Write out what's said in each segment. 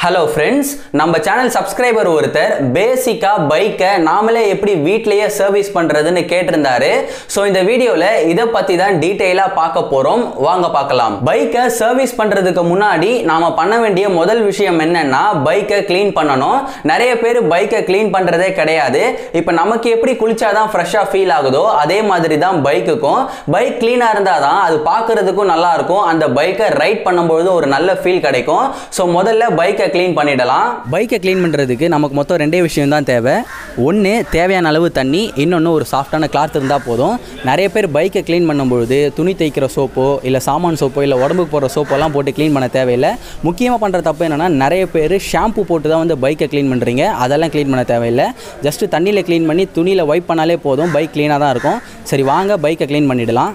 hello friends நம்ம channel subscriber ஒருத்தர் பேசிக்காக பைக்கை நாமளே எப்படி வீட்லேயே சர்வீஸ் பண்ணுறதுன்னு கேட்டிருந்தாரு ஸோ இந்த வீடியோவில் இதை பற்றி தான் டீட்டெயிலாக பார்க்க போகிறோம் வாங்க பார்க்கலாம் பைக்கை சர்வீஸ் பண்ணுறதுக்கு முன்னாடி நாம் பண்ண வேண்டிய முதல் விஷயம் என்னன்னா பைக்கை க்ளீன் பண்ணணும் நிறைய பேர் பைக்கை க்ளீன் பண்ணுறதே கிடையாது இப்போ நமக்கு எப்படி குளிச்சாதான் ஃப்ரெஷ்ஷாக ஃபீல் ஆகுதோ அதே மாதிரி தான் பைக்குக்கும் பைக் க்ளீனாக இருந்தால் தான் அது பார்க்குறதுக்கும் நல்லா இருக்கும் அந்த பைக்கை ரைட் பண்ணும்பொழுது ஒரு நல்ல ஃபீல் கிடைக்கும் ஸோ முதல்ல பைக்கை க்ளீன் பண்ணிடலாம் பைக்கை க்ளீன் பண்ணுறதுக்கு நமக்கு மொத்தம் ரெண்டே விஷயம் தான் தேவை ஒன்று தேவையான அளவு தண்ணி இன்னொன்று ஒரு சாஃப்டான கிளாத் இருந்தால் போதும் நிறைய பேர் பைக்கை க்ளீன் பண்ணும்பொழுது துணி தைக்கிற சோப்போ இல்லை சாமான் சோப்போ இல்லை உடம்புக்கு போடுற சோப்போலாம் போட்டு க்ளீன் பண்ண தேவையில்லை முக்கியமாக பண்ணுற தப்பு என்னென்னா நிறைய பேர் ஷாம்பு போட்டு தான் வந்து பைக்கை க்ளீன் பண்ணுறீங்க அதெல்லாம் க்ளீன் பண்ண தேவையில்லை ஜஸ்ட்டு தண்ணியில் க்ளீன் பண்ணி துணியில் வைப் பண்ணாலே போதும் பைக் க்ளீனாக தான் இருக்கும் சரி வாங்க பைக்கை க்ளீன் பண்ணிடலாம்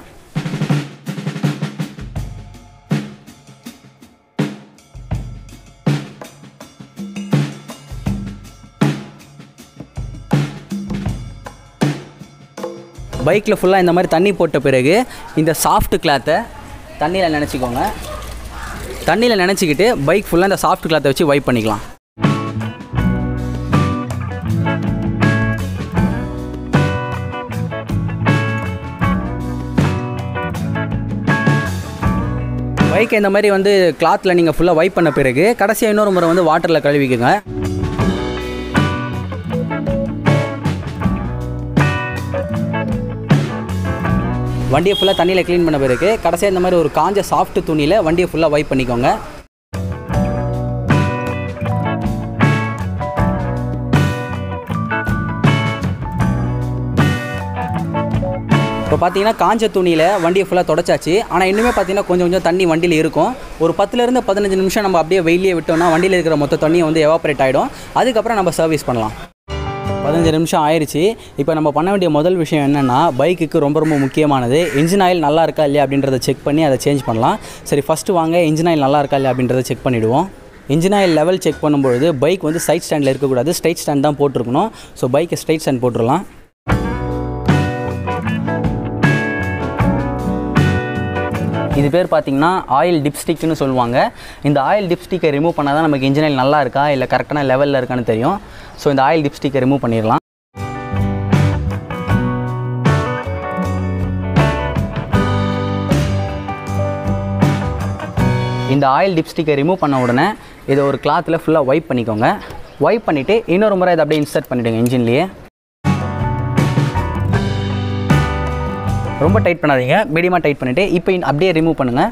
பைக்கில் ஃபுல்லாக இந்த மாதிரி தண்ணி போட்ட பிறகு இந்த சாஃப்ட் கிளாத்தை தண்ணியில் நினச்சிக்கோங்க தண்ணியில் நினச்சிக்கிட்டு பைக் ஃபுல்லாக இந்த சாஃப்ட் கிளாத்தை வச்சு வைப் பண்ணிக்கலாம் பைக்கை இந்த மாதிரி வந்து கிளாத்தில் நீங்கள் ஃபுல்லாக வைப் பண்ண பிறகு கடைசியாக இன்னொரு முறை வந்து வாட்டரில் கழுவிக்குங்க வண்டியை ஃபுல்லாக தண்ணியில் க்ளீன் பண்ண பிறகு கடைசியாக இந்த மாதிரி ஒரு காஞ்ச சாஃப்ட் துணியில் வண்டியை ஃபுல்லாக வைப் பண்ணிக்கோங்க இப்போ பார்த்தீங்கன்னா காஞ்ச துணியில் வண்டியை ஃபுல்லாக தொடச்சாச்சு ஆனால் இன்னுமே பார்த்தீங்கன்னா கொஞ்சம் கொஞ்சம் தண்ணி வண்டியில் இருக்கும் ஒரு பத்துலேருந்து பதினஞ்சு நிமிஷம் நம்ம அப்படியே வெயிலே விட்டோம்னா வண்டியில் இருக்கிற மொத்த தண்ணியும் வந்து எவாப்ரேட் ஆகிடும் அதுக்கப்புறம் நம்ம சர்வீஸ் பண்ணலாம் பதினஞ்சு நிமிஷம் ஆயிடுச்சு இப்போ நம்ம பண்ண வேண்டிய முதல் விஷயம் என்னென்னா பைக்குக்கு ரொம்ப ரொம்ப முக்கியமானது இன்ஜின் ஆயில் நல்லா இருக்கா இல்லையா அப்படின்றத செக் பண்ணி அதை சேஞ்ச் பண்ணலாம் சரி ஃபஸ்ட்டு வாங்க இன்ஜின் ஆயில் நல்லா இருக்கா இல்லையா அப்படின்றத செக் பண்ணிவிடுவோம் இன்ஜின் ஆயில் லெவல் செக் பண்ணும்பொழுது பைக் வந்து சைட் ஸ்டாண்டில் இருக்கக்கூடாது ஸ்ட்ரைட் ஸ்டாண்ட் தான் போட்டிருக்கணும் ஸோ பைக்கை ஸ்ட்ரைட் ஸ்டாண்ட் போட்டுடலாம் இது பேர் பார்த்தீங்கன்னா ஆயில் டிப்ஸ்டிக்னு சொல்லுவாங்க இந்த ஆயில் டிப்ஸ்டிக்கை ரிமூவ் பண்ணால் தான் நமக்கு இன்ஜின் ஆயில் நல்லா இருக்கா இல்லை கரெக்டான லெவலில் இருக்கான்னு தெரியும் ஸோ இந்த ஆயில் டிப்ஸ்டிக்கை ரிமூவ் பண்ணிடலாம் இந்த ஆயில் டிப்ஸ்டிக்கை ரிமூவ் பண்ண உடனே இதை ஒரு கிளாத்தில் ஃபுல்லாக வைப் பண்ணிக்கோங்க வைப் பண்ணிவிட்டு இன்னொரு முறை இதை அப்படியே இன்சர்ட் பண்ணிவிடுங்க இன்ஜின்லேயே ரொம்ப டைட் பண்ணாதீங்க மீடியமாக டைட் பண்ணிவிட்டு இப்போ இன்- அப்படியே ரிமூவ் பண்ணுங்கள்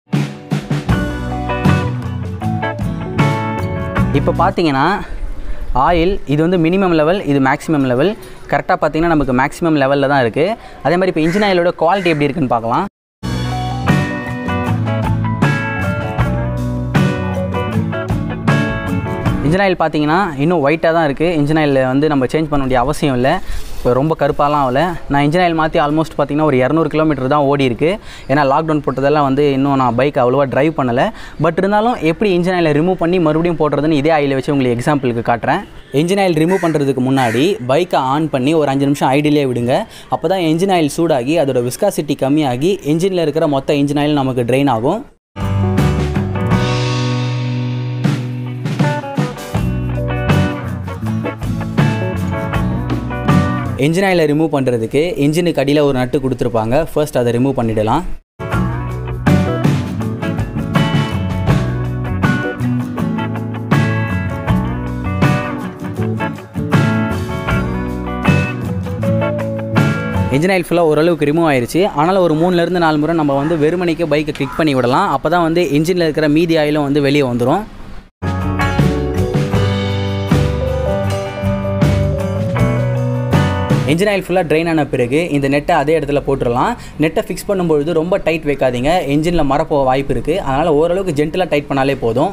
இப்போ பார்த்தீங்கன்னா ஆயில் இது வந்து மினிமம் லெவல் இது மேக்ஸிமம் லெவல் கரெக்டாக பார்த்தீங்கன்னா நமக்கு மேக்ஸிமம் லெவலில் தான் இருக்குது அதே மாதிரி இப்போ இன்ஜின் ஆயிலோட குவாலிட்டி எப்படி இருக்குன்னு பார்க்கலாம் இன்ஜின் ஆயில் பார்த்தீங்கன்னா இன்னும் ஒயிட்டாக தான் இருக்குது இன்ஜின் ஆயில் வந்து நம்ம சேஞ்ச் பண்ண வேண்டிய அவசியம் இல்லை இப்போ ரொம்ப கருப்பாலாம் ஆகல நான் இன்ஜின் ஆயில் மாற்றி ஆல்மோஸ்ட் பார்த்தீங்கன்னா ஒரு இரநூறு கிலோமீட்டர் தான் ஓடி இருக்கு ஏன்னா லாக்டவுன் போட்டதெல்லாம் வந்து இன்னும் நான் பைக் அவ்வளோவா டிரைவ் பண்ணலை பட் இருந்தாலும் எப்படி இன்ஜின் ஆயிலை ரிமூவ் பண்ணி மறுபடியும் போடுறதுன்னு இதே ஆயிலை வச்சு உங்களுக்கு எக்ஸாம்பிளுக்கு காட்டுறேன் இன்ஜின் ஆயில் ரிமூவ் பண்ணுறதுக்கு முன்னாடி பைக்கை ஆன் பண்ணி ஒரு அஞ்சு நிமிஷம் ஐடியிலே விடுங்க அப்போ தான் இன்ஜின் ஆயில் சூடாகி அதோட விஸ்காசிட்டி கம்மியாகி இன்ஜினில் இருக்கிற மொத்த இன்ஜின் ஆயில் நமக்கு ட்ரெயின் ஆகும் இன்ஜின் ஆயிலை ரிமூவ் பண்ணுறதுக்கு இன்ஜினுக்கு அடியில் ஒரு நட்டு கொடுத்துருப்பாங்க ஃபர்ஸ்ட் அதை ரிமூவ் பண்ணிடலாம் இன்ஜின் ஆயில் ஃபுல்லாக ஓரளவுக்கு ரிமூவ் ஆயிருச்சு ஆனாலும் ஒரு மூணுலேருந்து நாலு முறை நம்ம வந்து வெறுமனைக்கு பைக்கை கிளிக் பண்ணி விடலாம் அப்போ தான் வந்து இன்ஜினில் இருக்கிற மீதி ஆயிலும் வந்து வெளியே வந்துடும் இன்ஜின் ஆயில் ஃபுல்லாக ட்ரைன் ஆன பிறகு இந்த நெட்டை அதே இடத்துல போட்டுடலாம் நெட்டை ஃபிக்ஸ் பண்ணும்பொழுது ரொம்ப டைட் வைக்காதீங்க இன்ஜினில் மரப்போக வாய்ப்பு இருக்குது அதனால் ஓரளவுக்கு ஜென்டலாக டைட் பண்ணாலே போதும்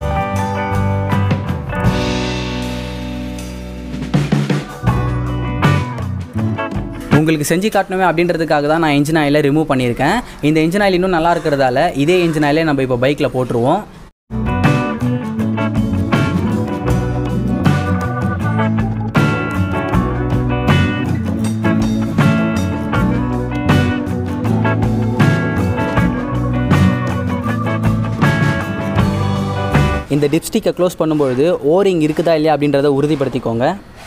உங்களுக்கு செஞ்சு காட்டணுமே அப்படின்றதுக்காக தான் நான் இன்ஜின் ஆயிலை ரிமூவ் பண்ணியிருக்கேன் இந்த இன்ஜின் ஆயில் இன்னும் நல்லா இருக்கிறதால இதே இன்ஜின் ஆயிலே நம்ம இப்போ பைக்கில் போட்டுருவோம் இந்த டிப்ஸ்டிக்கை க்ளோஸ் பண்ணும்பொழுது ஓரிங் இருக்குதா இல்லையா அப்படின்றத உறுதிப்படுத்திக்கோங்க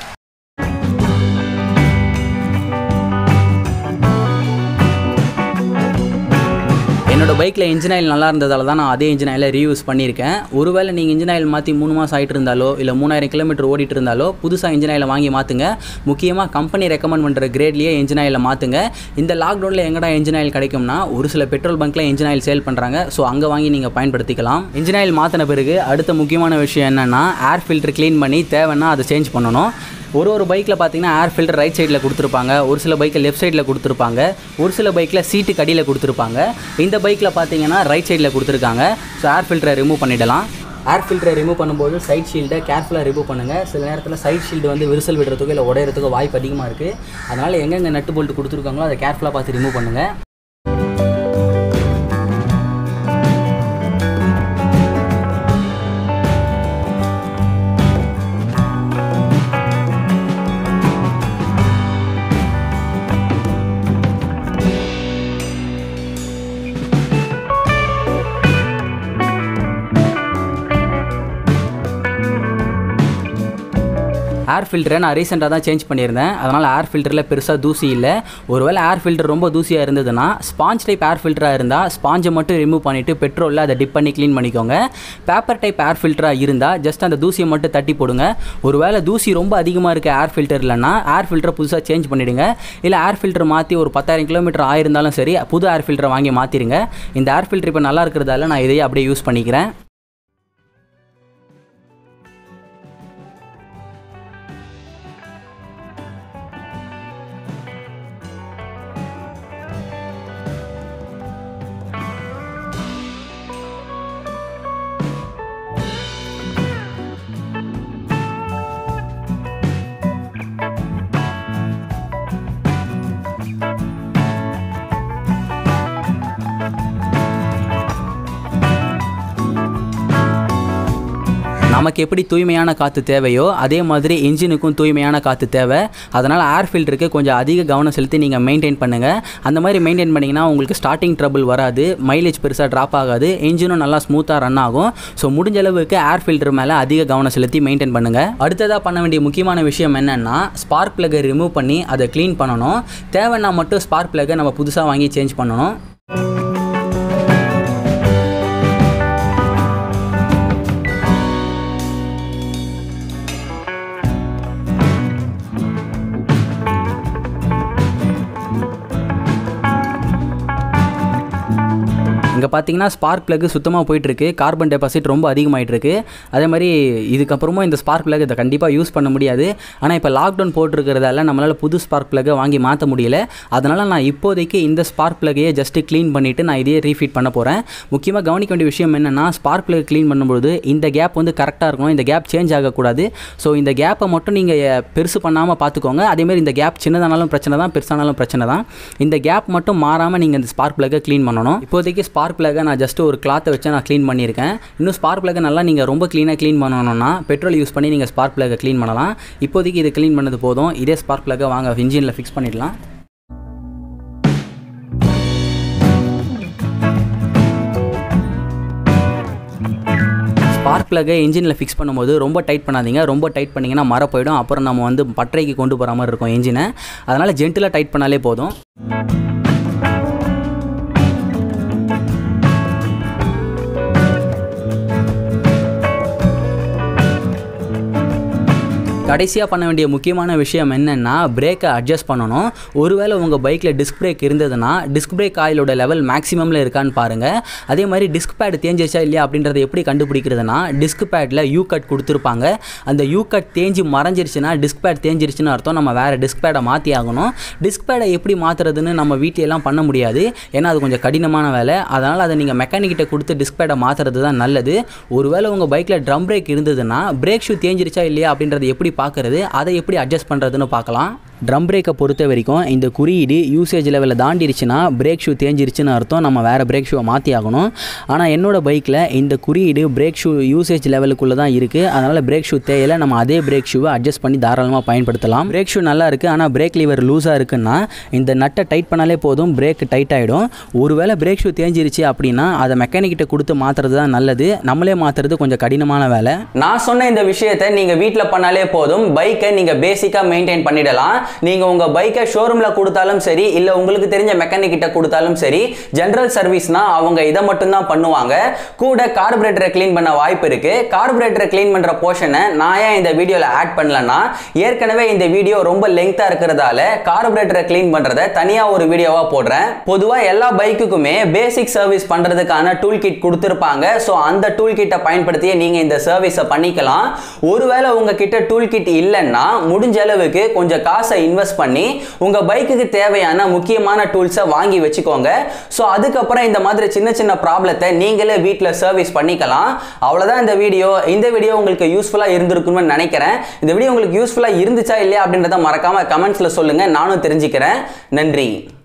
என்னோட பைக்கில் இன்ஜின் ஆயில் நல்லா இருந்ததால தான் நான் அதே இன்ஜின் ஆயிலை ரீயூஸ் பண்ணியிருக்கேன் ஒருவேளை நீங்கள் இன்ஜின் ஆயில் மாற்றி மூணு மாதம் ஆகிட்டு இருந்தாலோ இல்லை மூணாயிரம் கிலோமீட்டர் ஓடிட்டு இருந்தாலோ புதுசாக இன்ஜின் ஆயிலை வாங்கி மாற்றுங்க முக்கியமாக கம்பெனி ரெக்கமெண்ட் பண்ணுற கிரேட்லேயே இன்ஜின் ஆயிலை மாற்றுங்க இந்த லாக்டவுனில் எங்கடா இன்ஜின் ஆயில் கிடைக்கும்னா ஒரு சில பெட்ரோல் பங்க்கில் இன்ஜின் ஆயில் சேல் பண்ணுறாங்க ஸோ அங்கே வாங்கி நீங்கள் பயன்படுத்திக்கலாம் இன்ஜின் ஆயில் மாற்றின பிறகு அடுத்த முக்கியமான விஷயம் என்னென்னா ஏர் ஃபில்டர் க்ளீன் பண்ணி தேவைன்னா அதை சேஞ்ச் பண்ணணும் ஒரு ஒரு பைக்கில் பார்த்தீங்கன்னா ஏர் ஃபில்டர் ரைட் சைடில் கொடுத்துருப்பாங்க ஒரு சில பைக்கில் லெஃப்ட் சைடில் கொடுத்துருப்பாங்க ஒரு சில பைக்கில் சீட்டு கடியில் கொடுத்துருப்பாங்க இந்த பைக்கில் பார்த்தீங்கன்னா ரைட் சைடில் கொடுத்துருக்காங்க ஸோ ஏர் ஃபில்டரை ரிமூவ் பண்ணிடலாம் ஏர் ஃபில்டரை ரிமூவ் பண்ணும்போது சைட் ஷீல்டை கேர்ஃபுல்லாக ரிமூவ் பண்ணுங்கள் சில நேரத்தில் சைட் ஷீல்டு வந்து விரிசல் விடுறதுக்கோ இல்லை உடையிறதுக்கோ வாய்ப்பு அதிகமாக இருக்குது அதனால் எங்கெங்கே நட்டு போல்ட்டு கொடுத்துருக்காங்களோ அதை கேர்ஃபுல்லாக பார்த்து ரிமூவ் பண்ணுங்கள் ஏர் ஃபில்டரை நான் ரீசெண்டாக தான் சேஞ்ச் பண்ணியிருந்தேன் அதனால் ஏர் ஃபில்டரில் பெருசாக தூசி இல்லை ஒருவேளை ஏர் ஃபில்டர் ரொம்ப தூசியாக இருந்ததுன்னா ஸ்பாஞ்ச் டைப் ஏர் ஃபில்டராக இருந்தால் ஸ்பாஞ்சை மட்டும் ரிமூவ் பண்ணிவிட்டு பெட்ரோலில் அதை டிப் பண்ணி க்ளீன் பண்ணிக்கோங்க பேப்பர் டைப் ஏர் ஃபில்டராக இருந்தால் ஜஸ்ட் அந்த தூசியை மட்டும் தட்டி போடுங்க ஒருவேளை தூசி ரொம்ப அதிகமாக இருக்க ஏர் ஃபில்டர் இல்லைன்னா ஏர் ஃபில்டரை புதுசாக சேஞ்ச் பண்ணிவிடுங்க இல்லை ஏர் ஃபில்டர் மாற்றி ஒரு பத்தாயிரம் கிலோமீட்டர் ஆயிருந்தாலும் சரி புது ஏர் ஃபில்டரை வாங்கி மாற்றிடுங்க இந்த ஏர் ஃபில்டர் இப்போ நல்லா இருக்கிறதால நான் இதையே அப்படியே யூஸ் பண்ணிக்கிறேன் நமக்கு எப்படி தூய்மையான காற்று தேவையோ அதே மாதிரி இன்ஜினுக்கும் தூய்மையான காற்று தேவை அதனால் ஏர் ஃபில்டருக்கு கொஞ்சம் அதிக கவனம் செலுத்தி நீங்கள் மெயின்டைன் பண்ணுங்கள் அந்த மாதிரி மெயின்டைன் பண்ணிங்கன்னா உங்களுக்கு ஸ்டார்டிங் ட்ரபிள் வராது மைலேஜ் பெருசாக ட்ராப் ஆகாது இன்ஜினும் நல்லா ஸ்மூத்தாக ரன் ஆகும் ஸோ முடிஞ்ச அளவுக்கு ஏர் ஃபில்டர் மேலே அதிக கவனம் செலுத்தி மெயின்டைன் பண்ணுங்கள் அடுத்ததாக பண்ண வேண்டிய முக்கியமான விஷயம் என்னென்னா ஸ்பார்க் ப்ளக்கை ரிமூவ் பண்ணி அதை க்ளீன் பண்ணணும் தேவைன்னா மட்டும் ஸ்பார்க் ப்ளக்கை நம்ம புதுசாக வாங்கி சேஞ்ச் பண்ணணும் இங்கே பார்த்தீங்கன்னா ஸ்பார்க் ப்ளக்கு சுத்தமாக போயிட்டுருக்கு கார்பன் டெபாசிட் ரொம்ப அதிகமாகிட்டு இருக்கு அதே மாதிரி இதுக்கப்புறமும் இந்த ஸ்பார்க் ப்ளக் இதை கண்டிப்பாக யூஸ் பண்ண முடியாது ஆனால் இப்போ லாக்டவுன் போட்டிருக்கிறதால நம்மளால் புது ஸ்பார்க் ப்ளக்கை வாங்கி மாற்ற முடியல அதனால் நான் இப்போதைக்கு இந்த ஸ்பார்க் ப்ளக்கையே ஜஸ்ட்டு க்ளீன் பண்ணிவிட்டு நான் இதையே ரீஃபிட் பண்ண போகிறேன் முக்கியமாக கவனிக்க வேண்டிய விஷயம் என்னென்னா ஸ்பார்க் ப்ளக் க்ளீன் பண்ணும்போது இந்த கேப் வந்து கரெக்டாக இருக்கணும் இந்த கேப் சேஞ்ச் ஆகக்கூடாது ஸோ இந்த கேப்பை மட்டும் நீங்கள் பெருசு பண்ணாமல் பார்த்துக்கோங்க அதேமாதிரி இந்த கேப் சின்னதானாலும் பிரச்சனை தான் பெருசானாலும் பிரச்சனை தான் இந்த கேப் மட்டும் மாறாமல் நீங்கள் இந்த ஸ்பார்க் ப்ளக்கை க்ளீன் பண்ணணும் இப்போதைக்கு ஸ்பார்க் ப்ளக்கை நான் ஜஸ்ட் ஒரு கிளாத்தை வச்சு நான் க்ளீன் பண்ணியிருக்கேன் இன்னும் ஸ்பார்க் ப்ளக்கை நல்லா நீங்கள் ரொம்ப க்ளீனாக க்ளீன் பண்ணணும்னா பெட்ரோல் யூஸ் பண்ணி நீங்கள் ஸ்பார்க் ப்ளக்கை க்ளீன் பண்ணலாம் இப்போதைக்கு இது க்ளீன் பண்ணது போதும் இதே ஸ்பார்க் ப்ளக்கை வாங்க இன்ஜினில் ஃபிக்ஸ் பண்ணிடலாம் ஸ்பார்க் ப்ளக்கை இன்ஜினில் ஃபிக்ஸ் பண்ணும்போது ரொம்ப டைட் பண்ணாதீங்க ரொம்ப டைட் பண்ணிங்கன்னா மர போயிடும் அப்புறம் நம்ம வந்து பட்டறைக்கு கொண்டு போகிற மாதிரி இருக்கும் இன்ஜினை அதனால் ஜென்டிலாக டைட் பண்ணாலே போதும் கடைசியாக பண்ண வேண்டிய முக்கியமான விஷயம் என்னென்னா பிரேக்கை அட்ஜஸ்ட் பண்ணணும் ஒருவேளை உங்கள் பைக்கில் டிஸ்க் பிரேக் இருந்ததுன்னா டிஸ்க் பிரேக் ஆயிலோட லெவல் மேக்ஸிமமில் இருக்கான்னு பாருங்கள் அதே மாதிரி டிஸ்க் பேட் தேஞ்சிருச்சா இல்லையா அப்படின்றத எப்படி கண்டுபிடிக்கிறதுனா டிஸ்க் பேட்டில் யூ கட் கொடுத்துருப்பாங்க அந்த யூ கட் தேஞ்சு மறைஞ்சிருச்சுன்னா டிஸ்க் பேட் தேஞ்சிருச்சுன்னு அர்த்தம் நம்ம வேறு டிஸ்க் பேடை மாற்றி ஆகணும் டிஸ்க் பேடை எப்படி மாற்றுறதுன்னு நம்ம வீட்டிலலாம் பண்ண முடியாது ஏன்னா அது கொஞ்சம் கடினமான வேலை அதனால் அதை நீங்கள் மெக்கானிக்கிட்ட கொடுத்து டிஸ்க் பேடை மாற்றுறது தான் நல்லது ஒருவேளை உங்கள் பைக்கில் ட்ரம் பிரேக் இருந்ததுன்னா பிரேக் ஷூ தேஞ்சிருச்சா இல்லையா அப்படின்றத எப்படி பார்க்குறது அதை எப்படி அட்ஜஸ்ட் பண்ணுறதுன்னு பார்க்கலாம் ட்ரம் பிரேக்கை பொறுத்த வரைக்கும் இந்த குறியீடு யூசேஜ் லெவலில் தாண்டிருச்சுன்னா பிரேக் ஷூ தேஞ்சிருச்சுன்னு அர்த்தம் நம்ம வேறு பிரேக் ஷூவை மாற்றி ஆகணும் ஆனால் என்னோட பைக்கில் இந்த குறியீடு பிரேக் ஷூ யூசேஜ் லெவலுக்குள்ளே தான் இருக்குது அதனால் பிரேக் ஷூ தேவையில்ல நம்ம அதே பிரேக் ஷூவை அட்ஜஸ்ட் பண்ணி தாராளமாக பயன்படுத்தலாம் பிரேக் ஷூ நல்லா இருக்குது ஆனால் பிரேக் லீவர் லூஸாக இருக்குன்னா இந்த நட்டை டைட் பண்ணாலே போதும் பிரேக் டைட் ஆகிடும் ஒருவேளை பிரேக் ஷூ தேஞ்சிருச்சு அப்படின்னா அதை மெக்கானிக்கிட்ட கொடுத்து மாற்றுறது தான் நல்லது நம்மளே மாற்றுறது கொஞ்சம் கடினமான வேலை நான் சொன்ன இந்த விஷயத்தை நீங்க வீட்டில் பண்ணாலே போதும் பைக்கை நீங்க பேசிக்கா மெயின்டைன் பண்ணிடலாம் நீங்க உங்க பைக்கை ஷோரூம்ல கொடுத்தாலும் சரி இல்ல உங்களுக்கு தெரிஞ்ச மெக்கானிக் கிட்ட கொடுத்தாலும் சரி ஜெனரல் சர்வீஸ்னா அவங்க இதை மட்டும் தான் பண்ணுவாங்க கூட கார்பரேட்டரை க்ளீன் பண்ண வாய்ப்பு இருக்கு கார்பரேட்டரை க்ளீன் பண்ற போர்ஷனை நான் ஏன் இந்த வீடியோல ஆட் பண்ணலன்னா ஏற்கனவே இந்த வீடியோ ரொம்ப லெங்தா இருக்கிறதால கார்பரேட்டரை க்ளீன் பண்றத தனியா ஒரு வீடியோவா போடுறேன் பொதுவா எல்லா பைக்குக்குமே பேசிக் சர்வீஸ் பண்றதுக்கான டூல் கிட் கொடுத்துருப்பாங்க ஸோ அந்த டூல் கிட்டை பயன்படுத்தியே நீங்க இந்த சர்வீஸை பண்ணிக்கலாம் ஒருவேளை உங்ககிட்ட டூல் கிட் இல்லைன்னா முடிஞ்ச அளவுக்கு கொஞ்சம் காசை இன்வெஸ்ட் பண்ணி உங்க பைக்குக்கு தேவையான முக்கியமான டூல்ஸை வாங்கி வச்சுக்கோங்க ஸோ அதுக்கப்புறம் இந்த மாதிரி சின்ன சின்ன ப்ராப்ளத்தை நீங்களே வீட்டில் சர்வீஸ் பண்ணிக்கலாம் அவ்வளோதான் இந்த வீடியோ இந்த வீடியோ உங்களுக்கு யூஸ்ஃபுல்லாக இருந்திருக்கும்னு நினைக்கிறேன் இந்த வீடியோ உங்களுக்கு யூஸ்ஃபுல்லாக இருந்துச்சா இல்லையா அப்படின்றத மறக்காம கமெண்ட்ஸில் சொல்லுங்க நானும் தெரிஞ்சுக்கிறேன் நன்றி